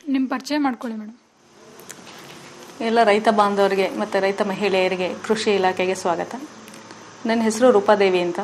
ನಿಮ್ಮ ಪರಿಚಯ ಮಾಡ್ಕೊಳ್ಳಿ ಮೇಡಮ್ ಎಲ್ಲ ರೈತ ಬಾಂಧವರಿಗೆ ಮತ್ತು ರೈತ ಮಹಿಳೆಯರಿಗೆ ಕೃಷಿ ಇಲಾಖೆಗೆ ಸ್ವಾಗತ ನನ್ನ ಹೆಸರು ರೂಪಾದೇವಿ ಅಂತ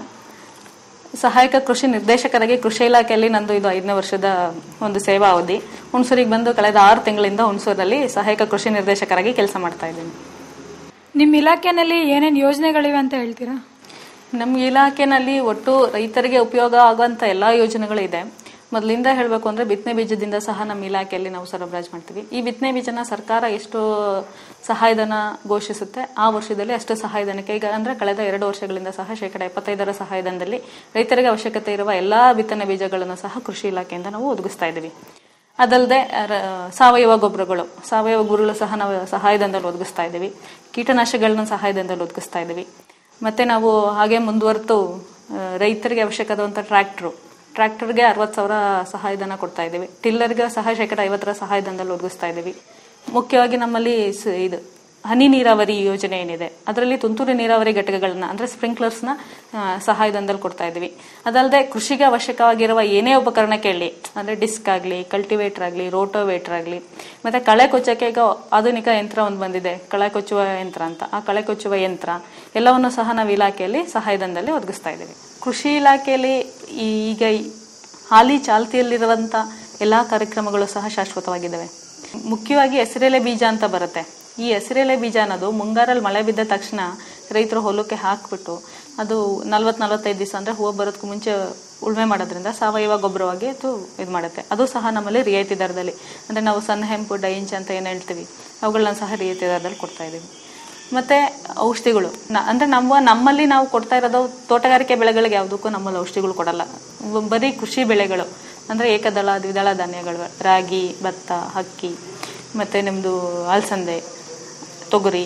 ಸಹಾಯಕ ಕೃಷಿ ನಿರ್ದೇಶಕರಾಗಿ ಕೃಷಿ ಇಲಾಖೆಯಲ್ಲಿ ನಂದು ಇದು ಐದನೇ ವರ್ಷದ ಒಂದು ಸೇವಾ ಅವಧಿ ಹುಣಸೂರಿಗೆ ಬಂದು ಕಳೆದ ಆರು ತಿಂಗಳಿಂದ ಹುಣಸೂರಲ್ಲಿ ಸಹಾಯಕ ಕೃಷಿ ನಿರ್ದೇಶಕರಾಗಿ ಕೆಲಸ ಮಾಡ್ತಾ ಇದ್ದೀನಿ ನಿಮ್ಮ ಇಲಾಖೆನಲ್ಲಿ ಏನೇನು ಯೋಜನೆಗಳಿವೆ ಅಂತ ಹೇಳ್ತೀರಾ ನಮ್ಮ ಇಲಾಖೆನಲ್ಲಿ ಒಟ್ಟು ರೈತರಿಗೆ ಉಪಯೋಗ ಆಗುವಂಥ ಎಲ್ಲ ಯೋಜನೆಗಳಿದೆ ಮೊದಲಿಂದ ಹೇಳಬೇಕು ಅಂದರೆ ಬಿತ್ತನೆ ಬೀಜದಿಂದ ಸಹ ನಮ್ಮ ಇಲಾಖೆಯಲ್ಲಿ ನಾವು ಸರಬರಾಜು ಮಾಡ್ತೀವಿ ಈ ಬಿತ್ತನೆ ಬೀಜನ ಸರ್ಕಾರ ಎಷ್ಟು ಸಹಾಯಧನ ಘೋಷಿಸುತ್ತೆ ಆ ವರ್ಷದಲ್ಲಿ ಅಷ್ಟು ಸಹಾಯಧನಕ್ಕೆ ಈಗ ಅಂದರೆ ಕಳೆದ ಎರಡು ವರ್ಷಗಳಿಂದ ಸಹ ಶೇಕಡ ಎಪ್ಪತ್ತೈದರ ಸಹಾಯಧನದಲ್ಲಿ ರೈತರಿಗೆ ಅವಶ್ಯಕತೆ ಇರುವ ಎಲ್ಲ ಬಿತ್ತನೆ ಬೀಜಗಳನ್ನು ಸಹ ಕೃಷಿ ಇಲಾಖೆಯಿಂದ ನಾವು ಒದಗಿಸ್ತಾ ಇದ್ದೀವಿ ಅದಲ್ಲದೆ ರ- ಸಾವಯವ ಗೊಬ್ಬರಗಳು ಸಾವಯವ ಗುರುಗಳು ಸಹ ನಾವು ಸಹಾಯಧನದಲ್ಲಿ ಒದಗಿಸ್ತಾ ಇದ್ದೀವಿ ಕೀಟನಾಶಕಗಳನ್ನ ಸಹಾಯಧನದಲ್ಲಿ ಒದಗಿಸ್ತಾ ಇದ್ದೀವಿ ಮತ್ತೆ ನಾವು ಹಾಗೆ ಮುಂದುವರೆತು ಆ, ರೈತರಿಗೆ ಅವಶ್ಯಕವಾದಂಥ ಟ್ರ್ಯಾಕ್ಟ್ರು ಟ್ರ್ಯಾಕ್ಟರ್ಗೆ ಅರವತ್ತು ಸಾವಿರ ಸಹಾಯಧನ ಕೊಡ್ತಾ ಇದ್ದೀವಿ ಟಿಲ್ಲರ್ಗೆ ಸಹ ಶೇಕಡ ಐವತ್ತರ ಸಹಾಯಧನದಲ್ಲಿ ಒದಗಿಸ್ತಾ ಇದ್ದೀವಿ ಮುಖ್ಯವಾಗಿ ನಮ್ಮಲ್ಲಿ ಸ- ಇದು ಹನಿ ನೀರಾವರಿ ಯೋಜನೆ ಏನಿದೆ ಅದರಲ್ಲಿ ತುಂತುರು ನೀರಾವರಿ ಘಟಕಗಳನ್ನ ಅಂದ್ರೆ ಸ್ಪ್ರಿಂಕ್ಲರ್ಸ್ನ ಸಹಾಯಧನದಲ್ಲಿ ಕೊಡ್ತಾ ಇದ್ದೀವಿ ಅದಲ್ಲದೆ ಕೃಷಿಗೆ ಅವಶ್ಯಕವಾಗಿರುವ ಏನೇ ಉಪಕರಣ ಕೇಳಿ ಅಂದ್ರೆ ಡಿಸ್ಕ್ ಆಗಲಿ ಕಲ್ಟಿವೇಟರ್ ಆಗಲಿ ರೋಟೋವೇಟರ್ ಆಗಲಿ ಮತ್ತೆ ಕಳೆ ಕೊಚ್ಚಕ್ಕೆ ಈಗ ಆಧುನಿಕ ಯಂತ್ರ ಒಂದು ಬಂದಿದೆ ಕಳೆ ಕೊಚ್ಚುವ ಯಂತ್ರ ಅಂತ ಆ ಕಳೆ ಕೊಚ್ಚುವ ಯಂತ್ರ ಎಲ್ಲವನ್ನು ಸಹ ನಾವು ಇಲಾಖೆಯಲ್ಲಿ ಸಹಾಯಧನದಲ್ಲಿ ಒದಗಿಸ್ತಾ ಇದ್ದೀವಿ ಕೃಷಿ ಇಲಾಖೆಯಲ್ಲಿ ಈಗ ಈ ಹಾಲಿ ಚಾಲ್ತಿಯಲ್ಲಿರುವಂಥ ಎಲ್ಲ ಕಾರ್ಯಕ್ರಮಗಳು ಸಹ ಶಾಶ್ವತವಾಗಿದ್ದಾವೆ ಮುಖ್ಯವಾಗಿ ಹೆಸರೆಲೆ ಬೀಜ ಅಂತ ಬರುತ್ತೆ ಈ ಹೆಸರೆಲೆ ಬೀಜ ಅನ್ನೋದು ಮುಂಗಾರಲ್ಲಿ ಮಳೆ ಬಿದ್ದ ತಕ್ಷಣ ರೈತರು ಹೊಲಕ್ಕೆ ಹಾಕ್ಬಿಟ್ಟು ಅದು ನಲ್ವತ್ ನಲ್ವತ್ತೈದು ದಿವಸ ಅಂದ್ರೆ ಹೂವು ಬರೋದಕ್ಕೂ ಮುಂಚೆ ಉಳುಮೆ ಮಾಡೋದ್ರಿಂದ ಸಾವಯವ ಗೊಬ್ಬರವಾಗಿ ಅದು ಇದು ಮಾಡುತ್ತೆ ಅದು ಸಹ ನಮ್ಮಲ್ಲಿ ರಿಯಾಯಿತಿ ದರದಲ್ಲಿ ಅಂದ್ರೆ ನಾವು ಸಣ್ಣ ಹೆಂಪು ಡೈಂಚ್ ಅಂತ ಏನು ಹೇಳ್ತೀವಿ ಅವುಗಳನ್ನ ಸಹ ರಿಯಾಯಿತಿ ದರದಲ್ಲಿ ಕೊಡ್ತಾ ಇದೀವಿ ಮತ್ತೆ ಔಷಧಿಗಳು ನ- ಅಂದ್ರೆ ನಮ್ಮ ನಮ್ಮಲ್ಲಿ ನಾವು ಕೊಡ್ತಾ ಇರೋದು ತೋಟಗಾರಿಕೆ ಬೆಳೆಗಳಿಗೆ ಯಾವುದಕ್ಕೂ ನಮ್ಮಲ್ಲಿ ಔಷಧಿಗಳು ಕೊಡಲ್ಲ ಬ- ಬರೀ ಕೃಷಿ ಬೆಳೆಗಳು ಅಂದ್ರೆ ಏಕದಳ ದ್ವಿದಳ ಧಾನ್ಯಗಳು ರಾಗಿ ಭತ್ತ ಅಕ್ಕಿ ಮತ್ತೆ ನಿಮ್ದು ಅಲಸಂದೆ ತೊಗರಿ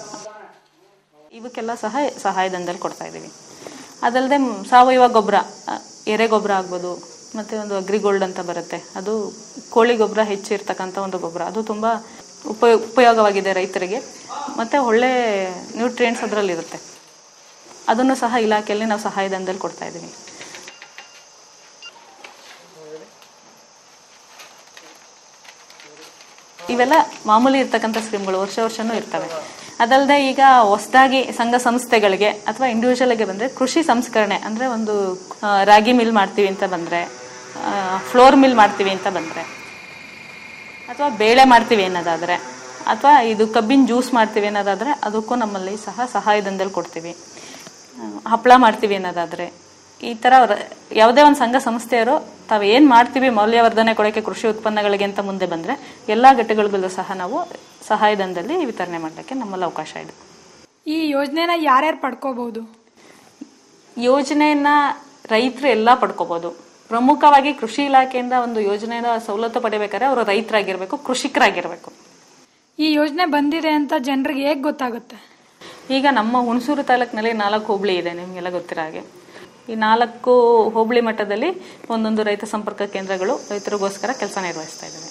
ಇವಕ್ಕೆಲ್ಲ ಸಹ ಸಹಾಯಧನದಲ್ಲಿ ಕೊಡ್ತಾ ಇದ್ದೀವಿ ಅದಲ್ಲದೆ ಮ್, ಸಾವಯವ ಗೊಬ್ಬರ ಎರೆ ಗೊಬ್ಬರ ಆಗ್ಬೋದು ಮತ್ತೆ ಒಂದು ಅಗ್ರಿಗೋಲ್ಡ್ ಅಂತ ಬರುತ್ತೆ ಅದು ಕೋಳಿ ಗೊಬ್ಬರ ಹೆಚ್ಚಿರ್ತಕ್ಕಂಥ ಒಂದು ಗೊಬ್ಬರ ಅದು ತುಂಬಾ ಉಪಯೋ ಉಪಯೋಗವಾಗಿದೆ ರೈತರಿಗೆ ಮತ್ತೆ ಒಳ್ಳೆ ನ್ಯೂಟ್ರಿಯೆಂಟ್ಸ್ ಅದರಲ್ಲಿರುತ್ತೆ ಅದನ್ನು ಸಹ ಇಲಾಖೆಯಲ್ಲಿ ನಾವು ಸಹಾಯಧನದಲ್ಲಿ ಕೊಡ್ತಾ ಇದ್ದೀವಿ ಇವೆಲ್ಲ ಮಾಮೂಲಿ ಇರ್ತಕ್ಕಂಥ ಸ್ಕೀಮ್ಗಳು ವರ್ಷ ವರ್ಷನೂ ಇರ್ತವೆ ಅದಲ್ಲದೆ ಈಗ ಹೊಸದಾಗಿ ಸಂಘ ಸಂಸ್ಥೆಗಳಿಗೆ ಅಥವಾ ಇಂಡಿವಿಜುವಲ್ಗೆ ಬಂದ್ರೆ ಕೃಷಿ ಸಂಸ್ಕರಣೆ ಅಂದ್ರೆ ಒಂದು ಆ, ರಾಗಿ ಮಿಲ್ ಮಾಡ್ತೀವಿ ಅಂತ ಬಂದ್ರೆ ಫ್ಲೋರ್ ಮಿಲ್ ಮಾಡ್ತೀವಿ ಅಂತ ಬಂದ್ರೆ ಅಥವಾ ಬೇಳೆ ಮಾಡ್ತೀವಿ ಅನ್ನೋದಾದ್ರೆ ಅಥವಾ ಇದು ಕಬ್ಬಿನ ಜ್ಯೂಸ್ ಮಾಡ್ತೀವಿ ಅನ್ನೋದಾದ್ರೆ ಅದಕ್ಕೂ ನಮ್ಮಲ್ಲಿ ಸಹ ಸಹಾಯಧನದಲ್ಲಿ ಕೊಡ್ತೀವಿ ಆ, ಹಪ್ಪಳ ಮಾಡ್ತೀವಿ ಅನ್ನೋದಾದ್ರೆ ಈ ತರ ರ- ಯಾವುದೇ ಒಂದು ಸಂಘ ಸಂಸ್ಥೆಯವರು ತಾವು ಏನ್ ಮಾಡ್ತೀವಿ ಮೌಲ್ಯವರ್ಧನೆ ಕೊಡೋಕೆ ಕೃಷಿ ಉತ್ಪನ್ನಗಳಿಗೆ ಅಂತ ಮುಂದೆ ಬಂದ್ರೆ ಎಲ್ಲಾ ಘಟಕಗಳಿಗೂ ಸಹ ನಾವು ಸಹಾಯಧನದಲ್ಲಿ ವಿತರಣೆ ಮಾಡಲಿಕ್ಕೆ ನಮ್ಮಲ್ಲಿ ಅವಕಾಶ ಇದೆ ಈ ಯೋಜನೆನ ಯಾರ್ಯಾರು ಪಡ್ಕೋಬಹುದು ಯೋಜನೆಯನ್ನ ರೈತರು ಎಲ್ಲಾ ಪಡ್ಕೋಬಹುದು ಪ್ರಮುಖವಾಗಿ ಕೃಷಿ ಇಲಾಖೆಯಿಂದ ಒಂದು ಯೋಜನೆಯ ಸವಲತ್ತು ಪಡಿಬೇಕಾದ್ರೆ ಅವರು ರೈತರಾಗಿರ್ಬೇಕು ಕೃಷಿಕರಾಗಿರ್ಬೇಕು ಈ ಯೋಜನೆ ಬಂದಿದೆ ಅಂತ ಜನರಿಗೆ ಹೇಗ್ ಗೊತ್ತಾಗುತ್ತೆ ಈಗ ನಮ್ಮ ಹುಣಸೂರು ತಾಲೂಕಿನಲ್ಲಿ ನಾಲ್ಕು ಹೋಬಳಿ ಇದೆ ನಿಮಗೆಲ್ಲ ಗೊತ್ತಿರೋ ಹಾಗೆ ಈ ನಾಲ್ಕು ಹೋಬಳಿ ಮಟ್ಟದಲ್ಲಿ ಒಂದೊಂದು ರೈತ ಸಂಪರ್ಕ ಕೇಂದ್ರಗಳು ರೈತರಿಗೋಸ್ಕರ ಕೆಲಸ ನಿರ್ವಹಿಸ್ತಾ ಇದ್ದಾವೆ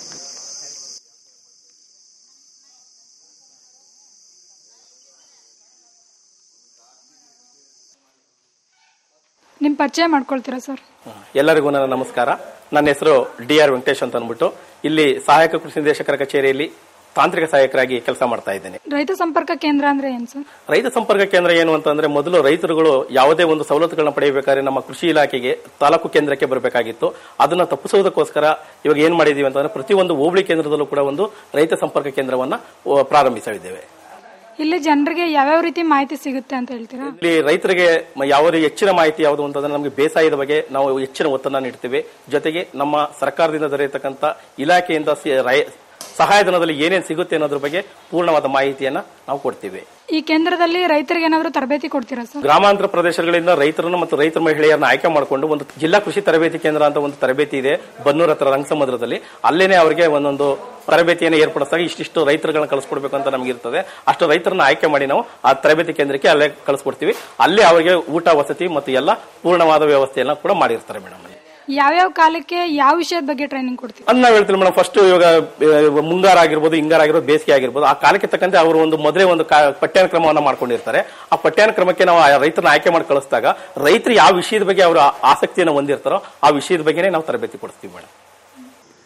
ನಿಮ್ ಪರಿಚಯ ಮಾಡ್ಕೊಳ್ತೀರಾ ಸರ್ ಎಲ್ಲರಿಗೂ ನನ್ನ ನಮಸ್ಕಾರ ನನ್ನ ಹೆಸರು ಡಿ ಆರ್ ವೆಂಕಟೇಶ್ ಅಂತ ಅಂದ್ಬಿಟ್ಟು ಇಲ್ಲಿ ಸಹಾಯಕ ಕೃಷಿ ನಿರ್ದೇಶಕರ ಕಚೇರಿಯಲ್ಲಿ ತಾಂತ್ರಿಕ ಸಹಾಯಕರಾಗಿ ಕೆಲಸ ಮಾಡ್ತಾ ಇದ್ದೇನೆ ರೈತ ಸಂಪರ್ಕ ಕೇಂದ್ರ ಅಂದ್ರೆ ಏನ್ ಸರ್ ರೈತ ಸಂಪರ್ಕ ಕೇಂದ್ರ ಏನು ಅಂತಂದ್ರೆ ಮೊದಲು ರೈತರುಗಳು ಯಾವುದೇ ಒಂದು ಸವಲತ್ತುಗಳನ್ನ ಪಡೆಯಬೇಕಾದ್ರೆ ನಮ್ಮ ಕೃಷಿ ಇಲಾಖೆಗೆ ತಾಲೂಕು ಕೇಂದ್ರಕ್ಕೆ ಬರಬೇಕಾಗಿತ್ತು ಅದನ್ನ ತಪ್ಪಿಸುವುದಕ್ಕೋಸ್ಕರ ಇವಾಗ ಏನ್ ಮಾಡಿದೀವಿ ಅಂತಂದ್ರೆ ಪ್ರತಿಯೊಂದು ಹೋಬಳಿ ಕೇಂದ್ರದಲ್ಲೂ ಕೂಡ ಒಂದು ರೈತ ಸಂಪರ್ಕ ಕೇಂದ್ರವನ್ನ ಓ, ಪ್ರಾರಂಭಿಸಲಿದ್ದೇವೆ ಇಲ್ಲಿ ಜನರಿಗೆ ಯಾವ್ಯಾವ ರೀತಿ ಮಾಹಿತಿ ಸಿಗುತ್ತೆ ಅಂತ ಹೇಳ್ತೀರಾ ಇಲ್ಲಿ ರೈತರಿಗೆ ಮ- ಯಾವ ರೀತಿ ಹೆಚ್ಚಿನ ಮಾಹಿತಿ ಯಾವುದು ಅಂತಂದ್ರೆ ನಮಗೆ ಬೇಸಾಯದ ಬಗ್ಗೆ ನಾವು ಹೆಚ್ಚಿನ ಒತ್ತನ್ನ ನೀಡ್ತೇವೆ ಜೊತೆಗೆ ನಮ್ಮ ಸರ್ಕಾರದಿಂದ ದೊರೆಯತಕ್ಕಂತ ಇಲಾಖೆಯಿಂದ ಸಿ- ರೈ- ಸಹಾಯಧನದಲ್ಲಿ ಏನೇನು ಸಿಗುತ್ತೆ ಅನ್ನೋದ್ರ ಬಗ್ಗೆ ಪೂರ್ಣವಾದ ಮಾಹಿತಿಯನ್ನ ನಾವು ಕೊಡ್ತೀವಿ ಈ ಕೇಂದ್ರದಲ್ಲಿ ರೈತರಿಗೆ ಏನಾದ್ರು ತರಬೇತಿ ಕೊಡ್ತೀರಾ ಸರ್ ಗ್ರಾಮಾಂತರ ಪ್ರದೇಶಗಳಿಂದ ರೈತರನ್ನು ಮತ್ತು ರೈತರ ಮಹಿಳೆಯರನ್ನ ಆಯ್ಕೆ ಮಾಡಿಕೊಂಡು ಒಂದು ಜಿಲ್ಲಾ ಕೃಷಿ ತರಬೇತಿ ಕೇಂದ್ರ ಅಂತ ಒಂದು ತರಬೇತಿ ಇದೆ ಬನ್ನೂರ ಹತ್ರ ರಂಗಸಮುದ್ರದಲ್ಲಿ ಅಲ್ಲೇನೆ ಅವರಿಗೆ ಒಂದೊಂದು ತರಬೇತಿಯನ್ನು ಏರ್ಪಡಿಸಿದಾಗ ಇಷ್ಟಿಷ್ಟು ರೈತರುಗಳನ್ನ ಕಳಿಸ್ಕೊಡ್ಬೇಕು ಅಂತ ನಮಗೆ ಇರ್ತದೆ ಅಷ್ಟು ರೈತರನ್ನ ಆಯ್ಕೆ ಮಾಡಿ ನಾವು ಆ ತರಬೇತಿ ಕೇಂದ್ರಕ್ಕೆ ಅಲ್ಲೇ ಕಳಿಸ್ಕೊಡ್ತೀವಿ ಅಲ್ಲಿ ಅವರಿಗೆ ಊಟ ವಸತಿ ಮತ್ತು ಎಲ್ಲ ಪೂರ್ಣವಾದ ವ್ಯವಸ್ಥೆಯನ್ನ ಕೂಡ ಮಾಡಿರ್ತಾರೆ ಮೇಡಮ್ ಯಾವ್ಯಾವ ಕಾಲಕ್ಕೆ ಯಾವ ವಿಷಯದ ಬಗ್ಗೆ ಟ್ರೈನಿಂಗ್ ಕೊಡ್ತೀರಾ ಅದ್ ನಾವ್ ಹೇಳ್ತೀವಿ ಮೇಡಮ್ ಫಸ್ಟ್ ಇವಾಗ ಆ, ಮುಂಗಾರ ಆಗಿರ್ಬೋದು ಹಿಂಗಾರ ಆಗಿರ್ಬೋದು ಬೇಸಿಗೆ ಆಗಿರ್ಬೋದು ಆ ಕಾಲಕ್ಕೆ ತಕ್ಕಂತೆ ಅವರು ಒಂದು ಮೊದಲೇ ಒಂದು ಕಾ- ಪಠ್ಯಾನುಕ್ರಮವನ್ನ ಮಾಡ್ಕೊಂಡಿರ್ತಾರೆ ಆ ಪಠ್ಯಾನುಕ್ರಮಕ್ಕೆ ನಾವು ಆ ರೈತರನ್ನ ಆಯ್ಕೆ ಮಾಡಿ ಕಳಿಸಿದಾಗ ರೈತರು ಯಾವ ವಿಷಯದ ಬಗ್ಗೆ ಅವರು ಆಸಕ್ತಿಯನ್ನು ಹೊಂದಿರ್ತಾರೋ ಆ ವಿಷಯದ ಬಗ್ಗೆನೇ ನಾವು ತರಬೇತಿ ಕೊಡ್ತೀವಿ ಮೇಡಮ್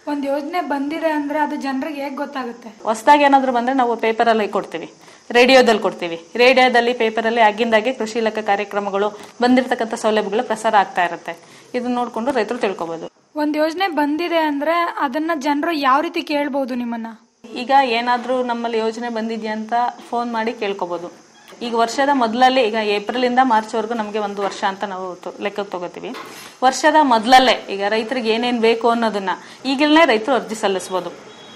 ಒಂದ್ ಯೋಜನೆ ಬಂದಿದೆ ಅಂದ್ರೆ ಅದು ಜನರಿಗೆ ಹೇಗ್ ಗೊತ್ತಾಗುತ್ತೆ ಹೊಸದಾಗಿ ಏನಾದ್ರು ಬಂದ್ರೆ ನಾವು ಪೇಪರಲ್ಲಿ ಕೊಡ್ತೀವಿ ರೇಡಿಯೋದಲ್ಲಿ ಕೊಡ್ತೀವಿ ರೇಡಿಯೋದಲ್ಲಿ ಪೇಪರಲ್ಲಿ ಆಗಿಂದಾಗೆ ಕೃಷಿ ಇಲಾಖೆ ಕಾರ್ಯಕ್ರಮಗಳು ಬಂದಿರತಕ್ಕಂಥ ಸೌಲಭ್ಯಗಳು ಪ್ರಸಾರ ಆಗ್ತಾ ಇರುತ್ತೆ ಇದನ್ನ ನೋಡ್ಕೊಂಡು ರೈತರು ತಿಳ್ಕೊಬಹುದು ಒಂದ್ ಯೋಜನೆ ಬಂದಿದೆ ಅಂದ್ರೆ ಅದನ್ನ ಜನರು ಯಾವ ರೀತಿ ಕೇಳ್ಬಹುದು ನಿಮ್ಮನ್ನ ಈಗ ಏನಾದ್ರೂ ನಮ್ಮಲ್ಲಿ ಯೋಜನೆ ಬಂದಿದ್ಯಾ ಅಂತ ಫೋನ್ ಮಾಡಿ ಕೇಳ್ಕೊಬಹುದು ಈಗ ವರ್ಷದ ಮೊದಲಲ್ಲಿ ಈಗ ಏಪ್ರಿಲ್ ಇಂದ ಮಾರ್ಚ್ ವರೆಗೂ ನಮಗೆ ಒಂದು ವರ್ಷ ಅಂತ ನಾವು ತ- ಲೆಕ್ಕಕ್ಕೆ ತಗೋತೀವಿ ವರ್ಷದ ಮೊದಲಲ್ಲೇ ಈಗ ರೈತರಿಗೆ ಏನೇನ್ ಬೇಕು ಅನ್ನೋದನ್ನ ಈಗಲೇ ರೈತರು ಅರ್ಜಿ ಸಲ್ಲಿಸಬಹುದು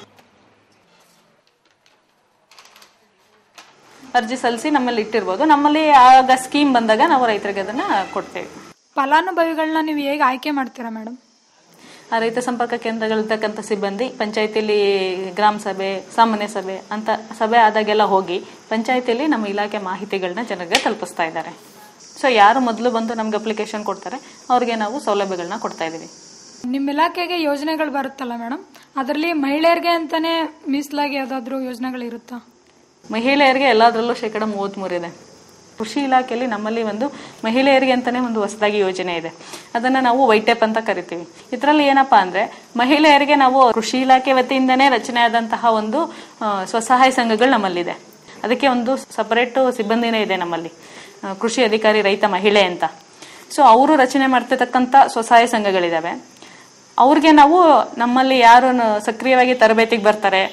ಅರ್ಜಿ ಸಲ್ಲಿಸಿ ನಮ್ಮಲ್ಲಿ ಇಟ್ಟಿರ್ಬೋದು ನಮ್ಮಲ್ಲಿ ಆಗ ಸ್ಕೀಮ್ ಬಂದಾಗ ನಾವು ರೈತರಿಗೆ ಅದನ್ನ ಕೊಡ್ತೇವೆ ಫಲಾನುಭವಿಗಳನ್ನ ನೀವು ಹೇಗೆ ಆಯ್ಕೆ ಮಾಡ್ತೀರಾ ಮೇಡಮ್ ಆ ರೈತ ಸಂಪರ್ಕ ಕೇಂದ್ರಗಳಿರ್ತಕ್ಕಂಥ ಸಿಬ್ಬಂದಿ ಪಂಚಾಯತಿಲಿ ಗ್ರಾಮ ಸಭೆ ಸಾಮಾನ್ಯ ಸಭೆ ಅಂತ ಸಭೆ ಆದಾಗೆಲ್ಲ ಹೋಗಿ ಪಂಚಾಯತಿಲಿ ನಮ್ಮ ಇಲಾಖೆ ಮಾಹಿತಿಗಳನ್ನ ಜನರಿಗೆ ತಲುಪಿಸ್ತಾ ಇದ್ದಾರೆ ಸೊ ಯಾರು ಮೊದಲು ಬಂದು ನಮ್ಗೆ ಅಪ್ಲಿಕೇಶನ್ ಕೊಡ್ತಾರೆ ಅವ್ರಿಗೆ ನಾವು ಸೌಲಭ್ಯಗಳನ್ನ ಕೊಡ್ತಾ ಇದೀವಿ ನಿಮ್ಮ ಇಲಾಖೆಗೆ ಯೋಜನೆಗಳು ಬರುತ್ತಲ್ಲ ಮೇಡಮ್ ಅದರಲ್ಲಿ ಮಹಿಳೆಯರಿಗೆ ಅಂತಾನೆ ಮೀಸಲಾಗಿ ಯಾವ್ದಾದ್ರು ಯೋಜನೆಗಳು ಇರುತ್ತಾ ಮಹಿಳೆಯರಿಗೆ ಎಲ್ಲದರಲ್ಲೂ ಶೇಕಡ ಮೂವತ್ತ್ಮೂರು ಇದೆ ಕೃಷಿ ಇಲಾಖೆಯಲ್ಲಿ ನಮ್ಮಲ್ಲಿ ಒಂದು ಮಹಿಳೆಯರಿಗೆ ಅಂತಾನೆ ಒಂದು ಹೊಸದಾಗಿ ಯೋಜನೆ ಇದೆ ಅದನ್ನ ನಾವು ವೈಟೆಪ್ ಅಂತ ಕರಿತೀವಿ ಇದರಲ್ಲಿ ಏನಪ್ಪಾ ಅಂದ್ರೆ ಮಹಿಳೆಯರಿಗೆ ನಾವು ಕೃಷಿ ಇಲಾಖೆ ವತಿಯಿಂದನೇ ರಚನೆ ಆದಂತಹ ಒಂದು ಆ, ಸ್ವಸಹಾಯ ಸಂಘಗಳು ನಮ್ಮಲ್ಲಿದೆ ಅದಕ್ಕೆ ಒಂದು ಸಪರೇಟ್ ಸಿಬ್ಬಂದಿನೇ ಇದೆ ನಮ್ಮಲ್ಲಿ ಆ, ಕೃಷಿ ಅಧಿಕಾರಿ ರೈತ ಮಹಿಳೆ ಅಂತ ಸೊ ಅವರು ರಚನೆ ಮಾಡ್ತಿರ್ತಕ್ಕಂಥ ಸ್ವಸಹಾಯ ಸಂಘಗಳಿದಾವೆ ಅವ್ರಿಗೆ ನಾವು ನಮ್ಮಲ್ಲಿ ಯಾರು ನ- ಸಕ್ರಿಯವಾಗಿ ತರಬೇತಿಗೆ ಬರ್ತಾರೆ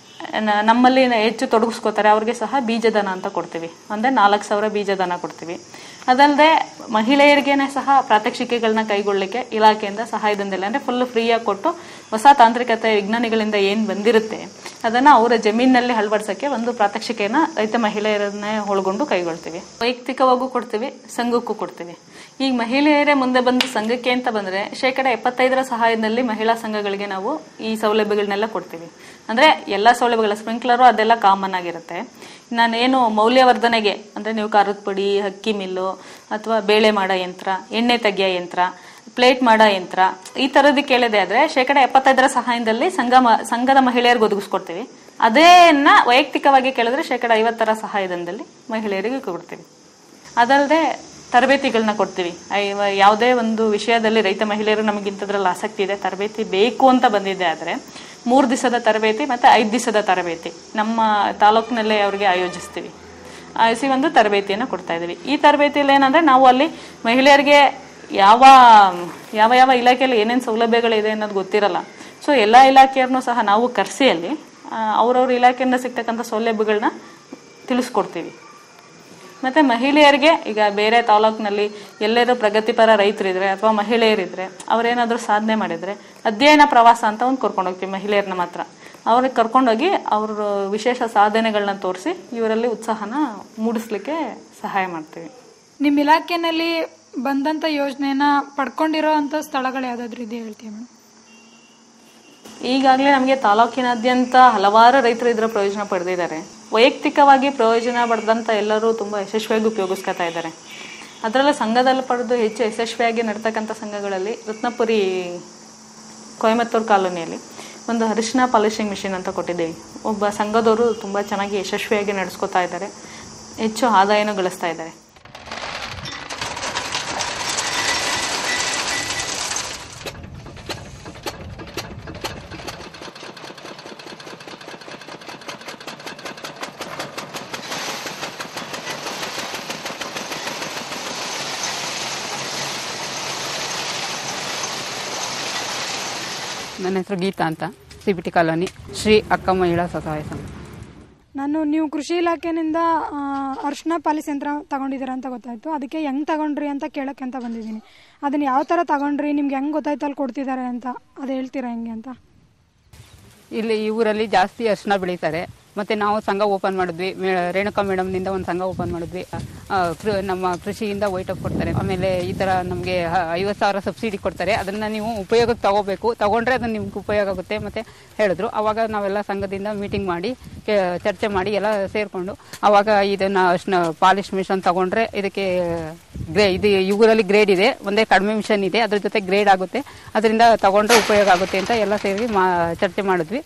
ನ- ನಮ್ಮಲ್ಲಿ ನ- ಹೆಚ್ಚು ತೊಡಗಿಸ್ಕೋತಾರೆ ಅವ್ರಿಗೆ ಸಹ ಬೀಜದನ ಅಂತ ಕೊಡ್ತೀವಿ ಅಂದ್ರೆ ನಾಲ್ಕು ಸಾವಿರ ಬೀಜದನ ಕೊಡ್ತೀವಿ ಅದಲ್ಲದೆ ಮಹಿಳೆಯರಿಗೇನೆ ಸಹ ಪ್ರಾತ್ಯಕ್ಷಿಕೆಗಳನ್ನ ಕೈಗೊಳ್ಳಲಿಕ್ಕೆ ಇಲಾಖೆಯಿಂದ ಸಹಾಯಧನದಲ್ಲಿ ಅಂದ್ರೆ ಫುಲ್ ಫ್ರೀಯಾಗಿ ಕೊಟ್ಟು ಹೊಸ ತಾಂತ್ರಿಕತೆ ವಿಜ್ಞಾನಿಗಳಿಂದ ಏನ್ ಬಂದಿರುತ್ತೆ ಅದನ್ನ ಅವರ ಜಮೀನಿನಲ್ಲಿ ಅಳವಡಿಸಕ್ಕೆ ಒಂದು ಪ್ರಾತ್ಯಕ್ಷಿಕೆಯನ್ನ ರೈತ ಮಹಿಳೆಯರನ್ನೇ ಒಳಗೊಂಡು ಕೈಗೊಳ್ತೀವಿ ವೈಯಕ್ತಿಕವಾಗೂ ಕೊಡ್ತೀವಿ ಸಂಘಕ್ಕೂ ಕೊಡ್ತೀವಿ ಈಗ ಮಹಿಳೆಯರೇ ಮುಂದೆ ಬಂದು ಸಂಘಕ್ಕೆ ಅಂತ ಬಂದ್ರೆ ಶೇಕಡ ಎಪ್ಪತ್ತೈದರ ಸಹಾಯದಲ್ಲಿ ಮಹಿಳಾ ಸಂಘಗಳಿಗೆ ನಾವು ಈ ಸೌಲಭ್ಯಗಳನ್ನೆಲ್ಲ ಕೊಡ್ತೀವಿ ಅಂದ್ರೆ ಎಲ್ಲಾ ಸೌಲಭ್ಯಗಳ ಸ್ಪ್ರಿಂಕ್ಲರು ಅದೆಲ್ಲ ಕಾಮನ್ ಆಗಿರುತ್ತೆ ನಾನೇನು ಮೌಲ್ಯವರ್ಧನೆಗೆ ಅಂದ್ರೆ ನೀವು ಖಾರದ ಪುಡಿ ಅಕ್ಕಿ ಮಿಲ್ಲು ಅಥವಾ ಬೇಳೆ ಮಾಡೋ ಯಂತ್ರ ಎಣ್ಣೆ ತೆಗೆಯೋ ಯಂತ್ರ ಪ್ಲೇಟ್ ಮಾಡೋ ಯಂತ್ರ ಈ ತರದ್ದು ಕೇಳಿದೆ ಆದ್ರೆ ಶೇಕಡ ಎಪ್ಪತ್ತೈದರ ಸಹಾಯದಲ್ಲಿ ಸಂಘ ಮ- ಸಂಘದ ಮಹಿಳೆಯರಿಗೆ ಒದಗಿಸ್ಕೊಡ್ತೀವಿ ಅದೇನ್ನ ವೈಯಕ್ತಿಕವಾಗಿ ಕೇಳಿದ್ರೆ ಶೇಕಡ ಐವತ್ತರ ಸಹಾಯಧನದಲ್ಲಿ ಮಹಿಳೆಯರಿಗೆ ಕೊಡ್ತೀವಿ ಅದಲ್ಲದೆ ತರಬೇತಿಗಳನ್ನ ಕೊಡ್ತೀವಿ ಐವ- ಯಾವುದೇ ಒಂದು ವಿಷಯದಲ್ಲಿ ರೈತ ಮಹಿಳೆಯರು ನಮಗೆ ಇಂಥದ್ರಲ್ಲಿ ಆಸಕ್ತಿ ಇದೆ ತರಬೇತಿ ಬೇಕು ಅಂತ ಬಂದಿದೆ ಆದ್ರೆ ಮೂರು ದಿವಸದ ತರಬೇತಿ ಮತ್ತೆ ಐದು ದಿವಸದ ತರಬೇತಿ ನಮ್ಮ ತಾಲೂಕಿನಲ್ಲೇ ಅವರಿಗೆ ಆಯೋಜಿಸ್ತೀವಿ ಆಯೋಜಿಸಿ ಒಂದು ತರಬೇತಿಯನ್ನು ಕೊಡ್ತಾ ಇದೀವಿ ಈ ತರಬೇತಿಯಲ್ಲಿ ಏನಂದ್ರೆ ನಾವು ಅಲ್ಲಿ ಮಹಿಳೆಯರಿಗೆ ಯಾವ ಯಾವ ಯಾವ ಇಲಾಖೆಯಲ್ಲಿ ಏನೇನು ಸೌಲಭ್ಯಗಳಿದೆ ಅನ್ನೋದು ಗೊತ್ತಿರಲ್ಲ ಸೊ ಎಲ್ಲಾ ಇಲಾಖೆಯವ್ರನ್ನೂ ಸಹ ನಾವು ಕರೆಸಿ ಅಲ್ಲಿ ಅವ್ರವ್ರ ಇಲಾಖೆಯಿಂದ ಸಿಗ್ತಕ್ಕಂಥ ಸೌಲಭ್ಯಗಳನ್ನ ತಿಳಿಸ್ಕೊಡ್ತೀವಿ ಮತ್ತೆ ಮಹಿಳೆಯರಿಗೆ ಈಗ ಬೇರೆ ತಾಲೂಕಿನಲ್ಲಿ ಎಲ್ಲರೂ ಪ್ರಗತಿಪರ ರೈತರಿದ್ರೆ ಅಥವಾ ಮಹಿಳೆಯರಿದ್ರೆ ಅವ್ರೇನಾದ್ರೂ ಸಾಧನೆ ಮಾಡಿದ್ರೆ ಅಧ್ಯಯನ ಪ್ರವಾಸ ಅಂತ ಒಂದು ಕರ್ಕೊಂಡು ಹೋಗ್ತೀವಿ ಮಹಿಳೆಯರನ್ನ ಮಾತ್ರ ಅವ್ರಿಗೆ ಕರ್ಕೊಂಡೋಗಿ ಅವ್ರ ವಿಶೇಷ ಸಾಧನೆಗಳನ್ನ ತೋರಿಸಿ ಇವರಲ್ಲಿ ಉತ್ಸಾಹನ ಮೂಡಿಸ್ಲಿಕ್ಕೆ ಸಹಾಯ ಮಾಡ್ತೀವಿ ನಿಮ್ಮ ಇಲಾಖೆನಲ್ಲಿ ಬಂದಂತ ಯೋಜನೆನ ಪಡ್ಕೊಂಡಿರೋ ಅಂತ ಸ್ಥಳಗಳು ಯಾವ್ದಾದ್ರು ಇದೆ ಹೇಳ್ತೀವಿ ಮೇಡಮ್ ಈಗಾಗಲೇ ನಮಗೆ ತಾಲೂಕಿನಾದ್ಯಂತ ಹಲವಾರು ರೈತರು ಇದರ ಪ್ರಯೋಜನ ಪಡೆದಿದ್ದಾರೆ ವೈಯಕ್ತಿಕವಾಗಿ ಪ್ರಯೋಜನ ಪಡೆದಂತ ಎಲ್ಲರೂ ತುಂಬಾ ಯಶಸ್ವಿಯಾಗಿ ಉಪಯೋಗಿಸ್ಕೊತಾ ಇದ್ದಾರೆ ಅದರಲ್ಲೂ ಸಂಘದಲ್ಲಿ ಪಡೆದು ಹೆಚ್ಚು ಯಶಸ್ವಿಯಾಗಿ ನಡ್ತಕ್ಕಂಥ ಸಂಘಗಳಲ್ಲಿ ರತ್ನಪುರಿ ಕೊಯಮತ್ತೂರು ಕಾಲೋನಿಯಲ್ಲಿ ಒಂದು ಅರಿಶಿನ ಪಾಲಿಶಿಂಗ್ ಮಿಷಿನ್ ಅಂತ ಕೊಟ್ಟಿದ್ದೀವಿ ಒಬ್ಬ ಸಂಘದವರು ತುಂಬಾ ಚೆನ್ನಾಗಿ ಯಶಸ್ವಿಯಾಗಿ ನಡೆಸ್ಕೊತಾ ಇದ್ದಾರೆ ಹೆಚ್ಚು ಆದಾಯನೂ ಗಳಿಸ್ತಾ ಇದ್ದಾರೆ ನನ್ನ ಹೆಸರು ಗೀತಾ ಅಂತ C B T colony Shri ಅಕ್ಕ ಮಹಿಳಾ ಸ್ವಸಹಾಯ ಸಂಘ ನಾನು ನೀವು ಕೃಷಿ ಇಲಾಖೆನಿಂದ ಆ, ಅರ್ಶಿನ ಪಾಲಿಸ್ ಯಂತ್ರ ತಗೊಂಡಿದ್ದೀರಾ ಅಂತ ಗೊತ್ತಾಯ್ತು ಅದಕ್ಕೆ ಹೆಂಗ್ ತಗೊಂಡ್ರಿ ಅಂತ ಕೇಳಕ್ಕೆ ಅಂತ ಬಂದಿದ್ದೀನಿ ಅದನ್ನ ಯಾವ ತರ ತಗೊಂಡ್ರಿ ನಿಮ್ಗೆ ಹೆಂಗ್ ಗೊತ್ತಾಯ್ತು ಅಲ್ಲಿ ಕೊಡ್ತಿದ್ದಾರೆ ಅಂತ ಅದು ಹೇಳ್ತೀರಾ ಹೆಂಗೆ ಅಂತ ಇಲ್ಲಿ ಈ ಊರಲ್ಲಿ ಜಾಸ್ತಿ ಅರಿಶಿನ ಬೆಳೀತಾರೆ ಮತ್ತೆ ನಾವು ಸಂಘ ಓಪನ್ ಮಾಡಿದ್ವಿ ಮೇ- ರೇಣುಕಾ ಮೇಡಮ್ನಿಂದ ಒಂದು ಸಂಘ ಓಪನ್ ಮಾಡಿದ್ವಿ ಆ, ಕೃ- ನಮ್ಮ ಕೃಷಿಯಿಂದ ವೈಟಪ್ ಕೊಡ್ತಾರೆ ಆಮೇಲೆ ಈ ತರ ನಮಗೆ ಐವತ್ತು ಸಾವಿರ ಸಬ್ಸಿಡಿ ಕೊಡ್ತಾರೆ ಅದನ್ನ ನೀವು ಉಪಯೋಗಕ್ಕೆ ತಗೋಬೇಕು ತಗೊಂಡ್ರೆ ಅದು ನಿಮ್ಗೆ ಉಪಯೋಗ ಆಗುತ್ತೆ ಮತ್ತೆ ಹೇಳಿದ್ರು ಅವಾಗ ನಾವೆಲ್ಲ ಸಂಘದಿಂದ ಮೀಟಿಂಗ್ ಮಾಡಿ ಕೆ- ಚರ್ಚೆ ಮಾಡಿ ಎಲ್ಲ ಸೇರ್ಕೊಂಡು ಅವಾಗ ಇದನ್ನ ಅರ್ಶಿನ ಪಾಲಿಶ್ ಮಿಷನ್ ತಗೊಂಡ್ರೆ ಇದಕ್ಕೆ ಗ್ರೇ ಇದು ಈ ಊರಲ್ಲಿ ಗ್ರೇಡ್ ಇದೆ ಒಂದೇ ಕಡಿಮೆ ಮಿಷನ್ ಇದೆ ಅದ್ರ ಜೊತೆ ಗ್ರೇಡ್ ಆಗುತ್ತೆ ಅದರಿಂದ ತಗೊಂಡ್ರೆ ಉಪಯೋಗ ಆಗುತ್ತೆ ಅಂತ ಎಲ್ಲ ಸೇರಿ ಮಾ- ಚರ್ಚೆ ಮಾಡಿದ್ವಿ